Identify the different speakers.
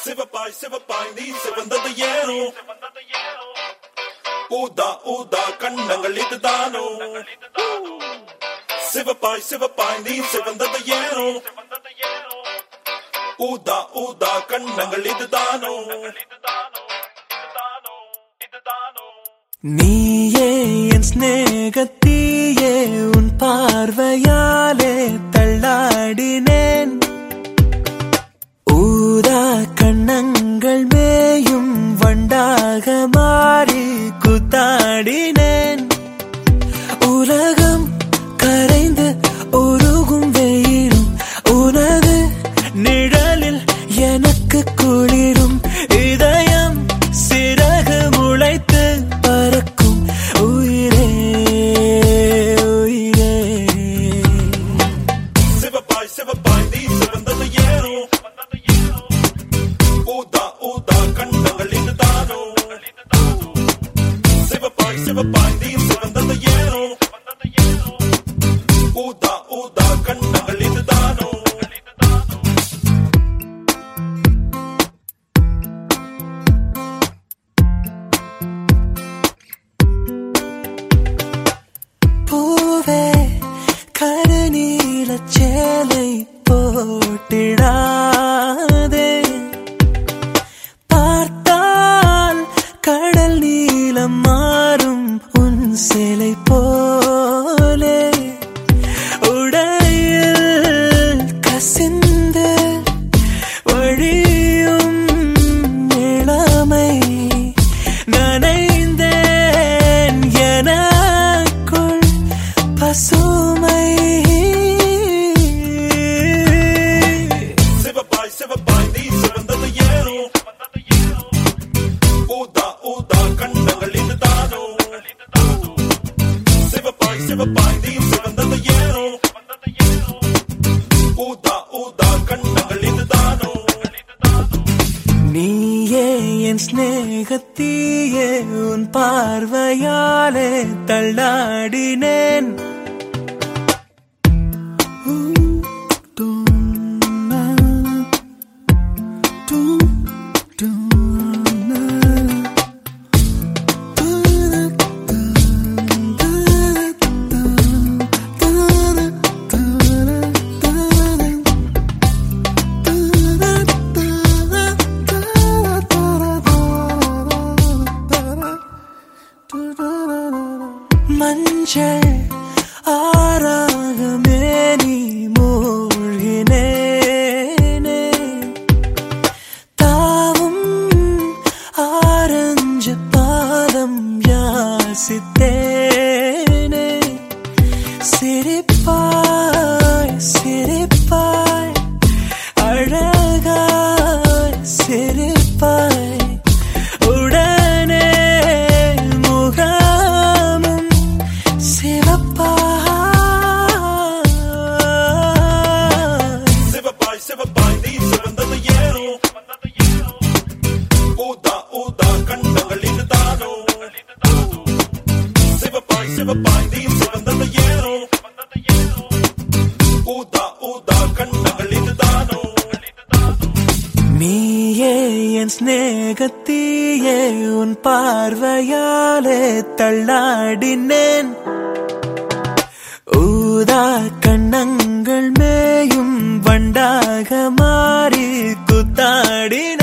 Speaker 1: சிவப்பாய் சிவப்பாய் நீ சிவந்தது ஏனோ ஊதா ஊதா கண்ணங்கள் இதுதானோ சிவப்பாய் சிவப்பாய் நீ சிவந்தது ஏனோ ஊதா ஊதா கண்ணங்கள் இதுதானோ
Speaker 2: நீயே என் ஸ்நேகத்தீயே உன் பார்வையாலே தள்ளாடினேன் ஊதா கண்ணங்கள் மேயும் வண்டாக மாறி குத்தாடினேன் உலகம் கரைந்து உருகும் வெயிலும் உனது நிழலில் எனக்கு குளிரும் இதயம் சிறகு முளைத்து பறக்கும் உயிரே உயிரே
Speaker 1: சிவப்பாய் சிவப்பாய் நீ சிவந்தது ஏனோ ஊதா ஊதா கண்ணங்கள் இதுதானோ சிவப்பாய் சிவப்பாய் நீ சிவந்தது ஏனோ ஊதா ஊதா கண்ணங்கள் இதுதானோ
Speaker 2: பூவே கருநீல சேலை போட்டிடாதே பார்த்தால் கடல் நீலம் மாறும் உன் சிலை போலே உடையில் கசிந்து வழியும் இளமை நனைந்தேன் எனக்குள் பசுமை
Speaker 1: சிவப்பாய் சிவப்பாய் நீ சிவந்தது ஏனோ ஊதா ஊதா கண்ணங்கள் இதுதானோ சிவப்பாய் சிவப்பாய் நீ சிவந்தது ஏனோ ஊதா ஊதா கண்ணங்கள் இதுதானோ
Speaker 2: நீயே என் ஸ்நேகத்தீயே உன் பார்வையாலே தள்ளாடினேன் மஞ்சள் ஆறாக மேனி மூழ்கினேனே தாவும் ஆரஞ்சு பாதம் யாசித்தேனே சிரிப்பாய் சிரிப்பாய் அழகாய் சிரிப்பாய் உடனே முகமும் சிவப்பாய்
Speaker 1: சிவப்பாய் சிவப்பாய் நீ சிவந்தது ஏனோ ஊதா ஊதா கண்ணங்கள் இதுதானோ சிவப்பாய் சிவப்பாய் நீ சிவந்தது ஏனோ ஊதா ஊதா கண்ணங்கள் இதுதானோ
Speaker 2: நீயே என் ஸ்நேகத்தீயே உன் பார்வையாலே தள்ளாடினேன் ஊதா கண்ணங்கள் மேயும் வண்டாக மாறி குத்தாடினேன்